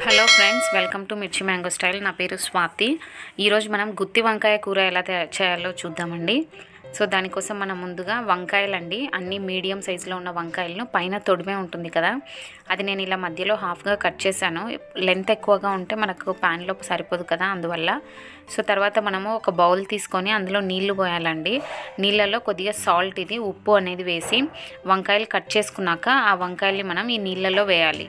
hello friends welcome to Mirchi mango style నా పేరు స్వాతి ఈరోజు మనం గుత్తి వంకాయ కూర ఎలా తయారు చేయాలో చూద్దామండి సో దానికోసం మనం ముందుగా వంకాయలండి అన్ని మీడియం సైజులో ఉన్న వంకాయలను పైన తొడిమే ఉంటుంది కదా అది నేను ఇలా మధ్యలో హాఫ్గా కట్ చేశాను లెంత్ ఎక్కువగా ఉంటే మనకు ప్యాన్లో సరిపోదు కదా అందువల్ల సో తర్వాత మనము ఒక బౌల్ తీసుకొని అందులో నీళ్లు పోయాలండి నీళ్ళలో కొద్దిగా సాల్ట్ ఇది ఉప్పు అనేది వేసి వంకాయలు కట్ చేసుకున్నాక ఆ వంకాయల్ని మనం ఈ నీళ్ళలో వేయాలి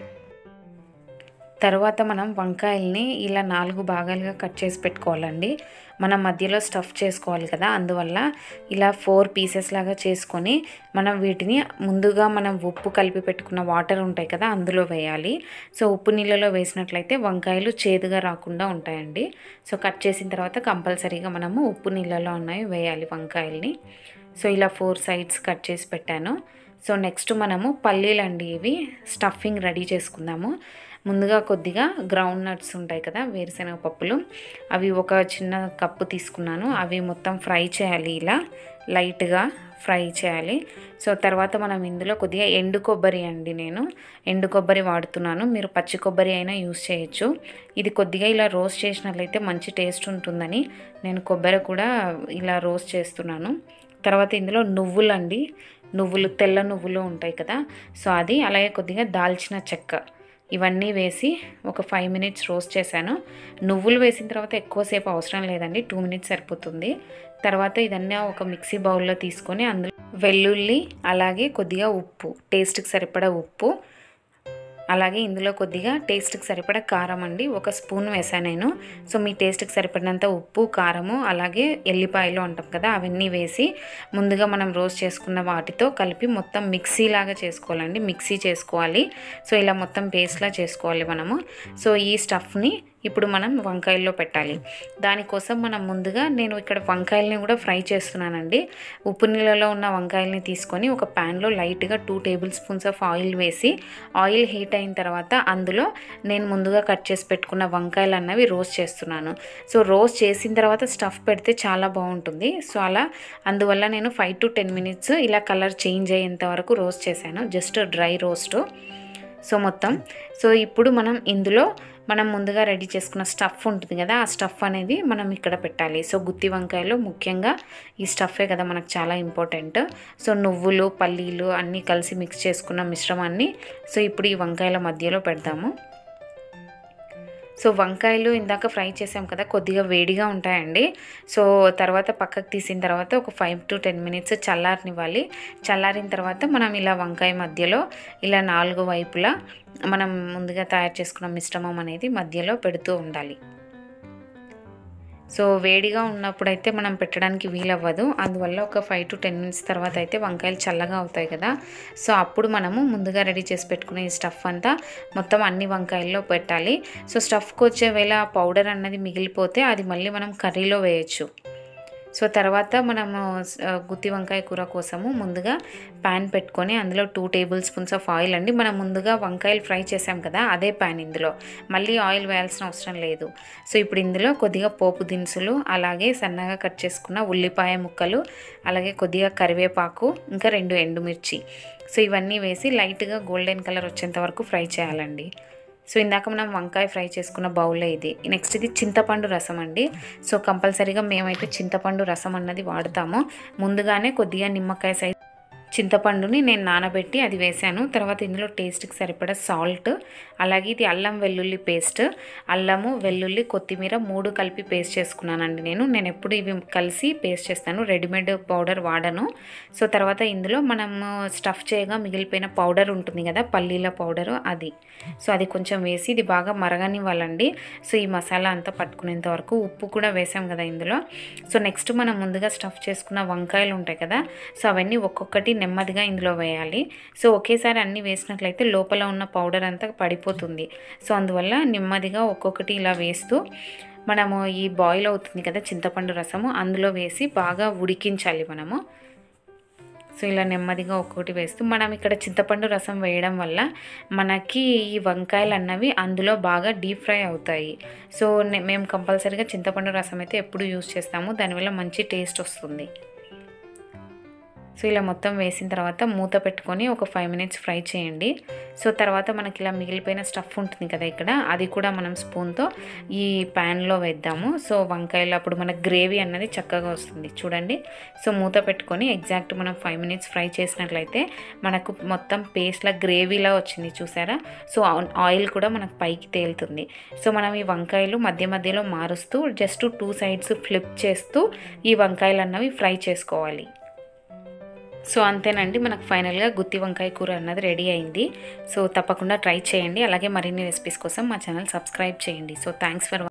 తర్వాత మనం వంకాయల్ని ఇలా నాలుగు భాగాలుగా కట్ చేసి పెట్టుకోవాలండి మనం మధ్యలో స్టఫ్ చేసుకోవాలి కదా అందువల్ల ఇలా ఫోర్ పీసెస్ లాగా చేసుకొని మనం వీటిని ముందుగా మనం ఉప్పు కలిపి పెట్టుకున్న వాటర్ ఉంటాయి కదా అందులో వేయాలి సో ఉప్పు నీళ్ళలో వేసినట్లయితే వంకాయలు చేదుగా రాకుండా ఉంటాయండి సో కట్ చేసిన తర్వాత కంపల్సరీగా మనము ఉప్పు నీళ్ళలో ఉన్నాయి వేయాలి వంకాయల్ని సో ఇలా ఫోర్ సైడ్స్ కట్ చేసి పెట్టాను సో నెక్స్ట్ మనము పల్లీలండి ఇవి స్టఫింగ్ రెడీ చేసుకుందాము ముందుగా కొద్దిగా గ్రౌండ్ నట్స్ ఉంటాయి కదా వేరుశనగ పప్పులు అవి ఒక చిన్న కప్పు తీసుకున్నాను అవి మొత్తం ఫ్రై చేయాలి ఇలా లైట్గా ఫ్రై చేయాలి సో తర్వాత మనం ఇందులో కొద్దిగా ఎండు కొబ్బరి అండి నేను ఎండు కొబ్బరి వాడుతున్నాను మీరు పచ్చి కొబ్బరి అయినా యూస్ చేయొచ్చు ఇది కొద్దిగా ఇలా రోస్ట్ చేసినట్లయితే మంచి టేస్ట్ ఉంటుందని నేను కొబ్బరి కూడా ఇలా రోస్ట్ చేస్తున్నాను తర్వాత ఇందులో నువ్వులండి నువ్వులు తెల్ల నువ్వులు ఉంటాయి కదా సో అది అలాగే కొద్దిగా దాల్చిన చెక్క ఇవన్నీ వేసి ఒక ఫైవ్ మినిట్స్ రోస్ట్ చేశాను నువ్వులు వేసిన తర్వాత ఎక్కువసేపు అవసరం లేదండి టూ మినిట్స్ సరిపోతుంది తర్వాత ఇదన్నీ ఒక మిక్సీ బౌల్లో తీసుకొని అందులో వెల్లుల్లి అలాగే కొద్దిగా ఉప్పు టేస్ట్కి సరిపడా ఉప్పు అలాగే ఇందులో కొద్దిగా టేస్ట్కి సరిపడా కారం అండి ఒక స్పూన్ వేసాను నేను సో మీ టేస్ట్కి సరిపడినంత ఉప్పు కారము అలాగే ఎల్లిపాయలు అంటాం కదా అవన్నీ వేసి ముందుగా మనం రోస్ట్ చేసుకున్న వాటితో కలిపి మొత్తం మిక్సీ లాగా చేసుకోవాలండి మిక్సీ చేసుకోవాలి సో ఇలా మొత్తం పేస్ట్లా చేసుకోవాలి మనము సో ఈ స్టఫ్ని ఇప్పుడు మనం వంకాయల్లో పెట్టాలి దానికోసం మనం ముందుగా నేను ఇక్కడ వంకాయల్ని కూడా ఫ్రై చేస్తున్నానండి ఉప్పు నీళ్ళలో ఉన్న వంకాయల్ని తీసుకొని ఒక ప్యాన్లో లైట్గా two tablespoons of oil వేసి ఆయిల్ హీట్ అయిన తర్వాత అందులో నేను ముందుగా కట్ చేసి పెట్టుకున్న వంకాయలు అన్నవి రోస్ట్ చేస్తున్నాను సో రోస్ట్ చేసిన తర్వాత స్టఫ్ పెడితే చాలా బాగుంటుంది సో అలా అందువల్ల నేను ఫైవ్ టు టెన్ మినిట్స్ ఇలా కలర్ చేంజ్ అయ్యేంత వరకు రోస్ట్ చేశాను జస్ట్ డ్రై రోస్ట్ సో మొత్తం సో ఇప్పుడు మనం ఇందులో మనం ముందుగా రెడీ చేసుకున్న స్టఫ్ ఉంటుంది కదా ఆ స్టఫ్ అనేది మనం ఇక్కడ పెట్టాలి సో గుత్తి వంకాయలో ముఖ్యంగా ఈ స్టఫే కదా మనకు చాలా ఇంపార్టెంట్ సో నువ్వులు పల్లీలు అన్నీ కలిసి మిక్స్ చేసుకున్న మిశ్రమాన్ని సో ఇప్పుడు ఈ వంకాయల మధ్యలో పెడదాము సో వంకాయలు ఇందాక ఫ్రై చేసాం కదా కొద్దిగా వేడిగా ఉంటాయండి సో తర్వాత పక్కకు తీసిన తర్వాత ఒక ఫైవ్ టు టెన్ మినిట్స్ చల్లారనివ్వాలి చల్లారిన తర్వాత మనం ఇలా వంకాయ మధ్యలో ఇలా నాలుగు వైపులా మనం ముందుగా తయారు చేసుకున్న మిశ్రమం అనేది మధ్యలో పెడుతూ ఉండాలి సో వేడిగా ఉన్నప్పుడైతే మనం పెట్టడానికి వీలవ్వదు అందువల్ల ఒక ఫైవ్ టు టెన్ మినిట్స్ తర్వాత అయితే వంకాయలు చల్లగా అవుతాయి కదా సో అప్పుడు మనము ముందుగా రెడీ చేసి పెట్టుకునే ఈ స్టఫ్ అంతా మొత్తం అన్ని వంకాయల్లో పెట్టాలి సో స్టఫ్కి వచ్చే వేళ పౌడర్ అన్నది మిగిలిపోతే అది మళ్ళీ మనం కర్రీలో వేయచ్చు సో తర్వాత మనము గుత్తి వంకాయ కూర కోసము ముందుగా ప్యాన్ పెట్టుకొని అందులో two tablespoons of oil అండి మనం ముందుగా వంకాయలు ఫ్రై చేసాం కదా అదే ప్యాన్ ఇందులో మళ్ళీ ఆయిల్ వేయాల్సిన అవసరం లేదు సో ఇప్పుడు ఇందులో కొద్దిగా పోపు దినుసులు అలాగే సన్నగా కట్ చేసుకున్న ఉల్లిపాయ ముక్కలు అలాగే కొద్దిగా కరివేపాకు ఇంకా రెండు ఎండుమిర్చి సో ఇవన్నీ వేసి లైట్గా గోల్డెన్ కలర్ వచ్చేంత వరకు ఫ్రై చేయాలండి సో ఇందాక మనం వంకాయ ఫ్రై చేసుకున్న బౌల్లో ఇది నెక్స్ట్ ఇది చింతపండు రసం అండి సో కంపల్సరీగా మేమైతే చింతపండు రసం అన్నది వాడతాము ముందుగానే కొద్దిగా నిమ్మకాయ సైజ్ చింతపండుని నేను నానబెట్టి అది వేసాను తర్వాత ఇందులో టేస్ట్కి సరిపడా సాల్ట్ అలాగే ఇది అల్లం వెల్లుల్లి పేస్ట్ అల్లము వెల్లుల్లి కొత్తిమీర మూడు కలిపి పేస్ట్ చేసుకున్నానండి నేను నేను ఎప్పుడు ఇవి కలిసి పేస్ట్ చేస్తాను రెడీమేడ్ పౌడర్ వాడను సో తర్వాత ఇందులో మనము స్టఫ్ చేయగా మిగిలిపోయిన పౌడర్ ఉంటుంది కదా పల్లీల పౌడరు అది సో అది కొంచెం వేసి ఇది బాగా మరగనివ్వాలండి సో ఈ మసాలా అంతా పట్టుకునేంత వరకు ఉప్పు కూడా వేసాం కదా ఇందులో సో నెక్స్ట్ మనం ముందుగా స్టఫ్ చేసుకున్న వంకాయలు ఉంటాయి కదా సో అవన్నీ ఒక్కొక్కటి నెమ్మదిగా ఇందులో వేయాలి సో ఒకేసారి అన్నీ వేసినట్లయితే లోపల ఉన్న పౌడర్ అంతా పడిపోతుంది సో అందువల్ల నెమ్మదిగా ఒక్కొక్కటి ఇలా వేస్తూ మనము ఈ బాయిల్ అవుతుంది కదా చింతపండు రసము అందులో వేసి బాగా ఉడికించాలి మనము సో ఇలా నెమ్మదిగా ఒక్కొక్కటి వేస్తూ మనం ఇక్కడ చింతపండు రసం వేయడం వల్ల మనకి ఈ వంకాయలు అన్నవి అందులో బాగా డీప్ ఫ్రై అవుతాయి సో మేము కంపల్సరీగా చింతపండు రసం అయితే ఎప్పుడు యూస్ చేస్తాము దానివల్ల మంచి టేస్ట్ వస్తుంది సో ఇలా మొత్తం వేసిన తర్వాత మూత పెట్టుకొని ఒక ఫైవ్ మినిట్స్ ఫ్రై చేయండి సో తర్వాత మనకి ఇలా మిగిలిపోయిన స్టఫ్ ఉంటుంది కదా ఇక్కడ అది కూడా మనం స్పూన్తో ఈ ప్యాన్లో వేద్దాము సో వంకాయలు అప్పుడు మనకు గ్రేవీ అన్నది చక్కగా వస్తుంది చూడండి సో మూత పెట్టుకొని ఎగ్జాక్ట్ మనం ఫైవ్ మినిట్స్ ఫ్రై చేసినట్లయితే మనకు మొత్తం పేస్ట్లా గ్రేవీలా వచ్చింది చూసారా సో ఆయిల్ కూడా మనకు పైకి తేలుతుంది సో మనం ఈ వంకాయలు మధ్య మధ్యలో మారుస్తూ జస్ట్ టూ సైడ్స్ ఫ్లిప్ చేస్తూ ఈ వంకాయలు అన్నవి ఫ్రై చేసుకోవాలి సో అంతేనండి మనకు ఫైనల్గా గుత్తి వంకాయ కూర అన్నది రెడీ అయింది సో తప్పకుండా ట్రై చేయండి అలాగే మరిన్ని రెసిపీస్ కోసం మా ఛానల్ సబ్స్క్రైబ్ చేయండి సో థ్యాంక్స్ ఫర్